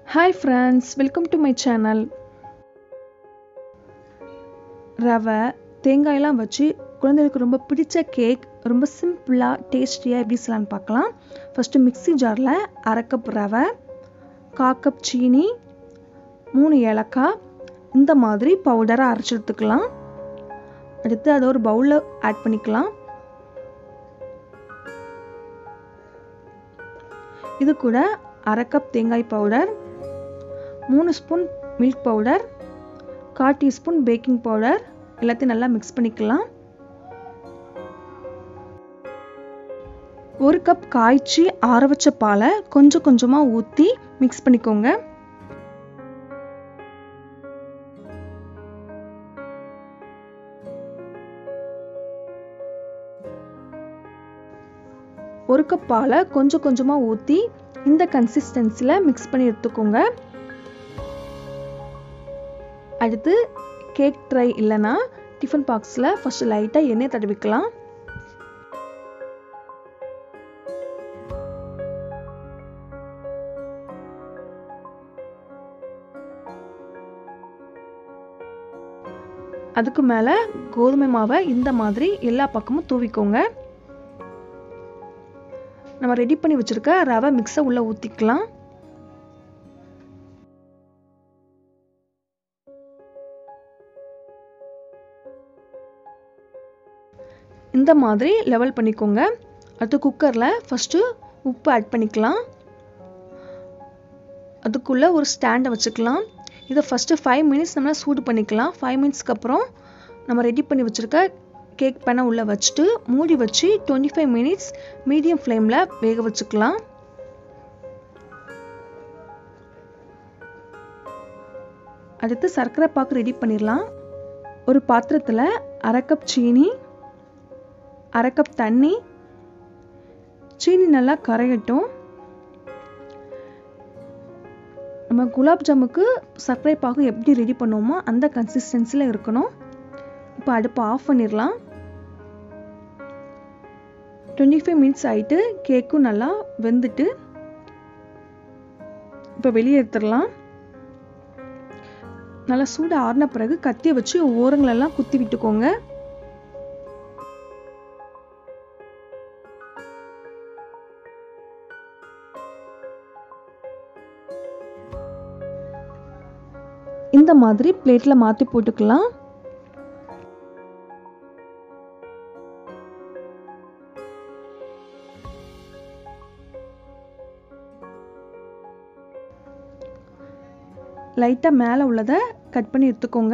hi friends welcome to my channel ரவை தேங்காயெல்லாம் வச்சு குழந்தைகளுக்கு ரொம்ப பிடிச்ச கேக் ரொம்ப சிம்பிளாக டேஸ்டியாக எப்படி செய்யலான்னு பார்க்கலாம் ஃபஸ்ட்டு மிக்ஸி ஜாரில் அரை கப் ரவை கா கப் சீனி மூணு ஏலக்காய் இந்த மாதிரி பவுடராக அரைச்சி எடுத்துக்கலாம் அடுத்து அதை ஒரு பவுலில் ஆட் பண்ணிக்கலாம் இது கூட அரை கப் தேங்காய் பவுடர் மூணு ஸ்பூன் மில்க் பவுடர் கால் டீஸ்பூன் பேக்கிங் பவுடர் எல்லாத்தையும் நல்லா மிக்ஸ் பண்ணிக்கலாம் ஒரு கப் காய்ச்சி ஆற வச்ச பாலை கொஞ்சம் கொஞ்சமாக ஊற்றி மிக்ஸ் பண்ணிக்கோங்க ஒரு கப் பாலை கொஞ்சம் கொஞ்சமாக ஊற்றி இந்த கன்சிஸ்டன்சியில் மிக்ஸ் பண்ணி எடுத்துக்கோங்க அடுத்து கேக் ட்ரை இல்லைன்னா டிஃபன் பாக்ஸில் ஃபஸ்ட்டு லைட்டாக எண்ணெய் தடவிக்கலாம் அதுக்கு மேலே கோதுமை மாவை இந்த மாதிரி எல்லா பக்கமும் தூவிக்கோங்க நம்ம ரெடி பண்ணி வச்சுருக்க ரவை மிக்ஸை உள்ளே ஊற்றிக்கலாம் இந்த மாதிரி லெவல் பண்ணிக்கோங்க அடுத்து குக்கரில் ஃபஸ்ட்டு உப்பு ஆட் பண்ணிக்கலாம் அதுக்குள்ளே ஒரு ஸ்டாண்டை வச்சுக்கலாம் இதை ஃபஸ்ட்டு ஃபைவ் மினிட்ஸ் நம்ம சூடு பண்ணிக்கலாம் ஃபைவ் மினிட்ஸ்க்கு அப்புறம் நம்ம ரெடி பண்ணி வச்சுருக்க கேக் பேனை உள்ளே வச்சுட்டு மூடி வச்சு டுவெண்ட்டி ஃபைவ் மினிட்ஸ் மீடியம் ஃப்ளேமில் வேக வச்சுக்கலாம் அடுத்து சர்க்கரை பாக்கு ரெடி பண்ணிடலாம் ஒரு பாத்திரத்தில் அரை கப் சீனி அரை கப் தண்ணி சீனி நல்லா கரையட்டும் நம்ம குலாப் ஜாமுக்கு சர்க்கரை பாகு எப்படி ரெடி பண்ணுவோமோ அந்த கன்சிஸ்டன்சியில் இருக்கணும் இப்போ அடுப்பை ஆஃப் பண்ணிடலாம் டுவெண்ட்டி ஃபைவ் மினிட்ஸ் ஆகிட்டு கேக்கும் நல்லா வெந்துட்டு இப்போ வெளியே எடுத்துடலாம் நல்லா சூடு ஆறின பிறகு கத்தியை வச்சு ஓரங்களெல்லாம் குத்தி விட்டுக்கோங்க இந்த மாதிரி பிளேட்டில் மாற்றி போட்டுக்கலாம் லைட்டாக மேலே உள்ளதை கட் பண்ணி எடுத்துக்கோங்க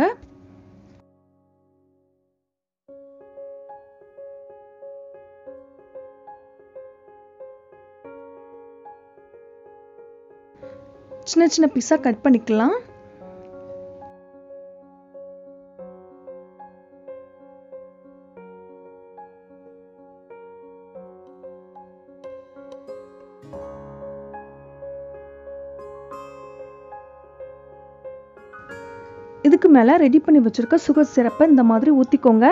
சின்ன சின்ன பீஸாக கட் பண்ணிக்கலாம் இதுக்கு மேலே ரெடி பண்ணி வச்சுருக்க சுகர் சிரப்பை இந்த மாதிரி ஊற்றிக்கோங்க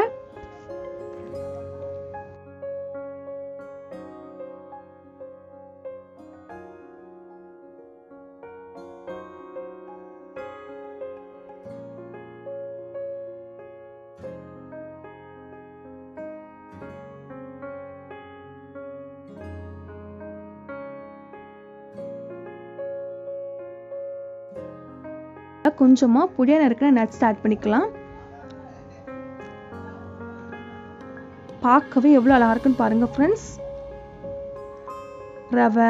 கொஞ்சமாக புடியாக இருக்கிற நட்ஸ் ஆட் பண்ணிக்கலாம் பார்க்கவே எவ்வளோ அழகாக இருக்குன்னு பாருங்க ஃப்ரெண்ட்ஸ் ரவை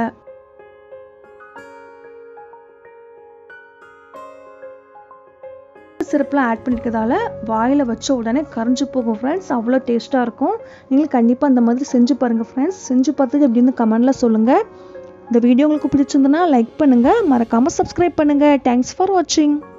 சிறப்புலாம் ஆட் பண்ணியிருக்கிறதால வாயில் வச்ச உடனே கரைஞ்சி போகும் ஃப்ரெண்ட்ஸ் அவ்வளோ டேஸ்ட்டாக இருக்கும் நீங்களும் கண்டிப்பாக அந்த மாதிரி செஞ்சு பாருங்கள் ஃப்ரெண்ட்ஸ் செஞ்சு பார்த்துட்டு எப்படின்னு கமெண்டில் சொல்லுங்கள் இந்த வீடியோ உங்களுக்கு பிடிச்சிருந்தனா லைக் பண்ணுங்கள் மறக்காமல் சப்ஸ்கிரைப் பண்ணுங்கள் தேங்க்ஸ் ஃபார் வாட்சிங்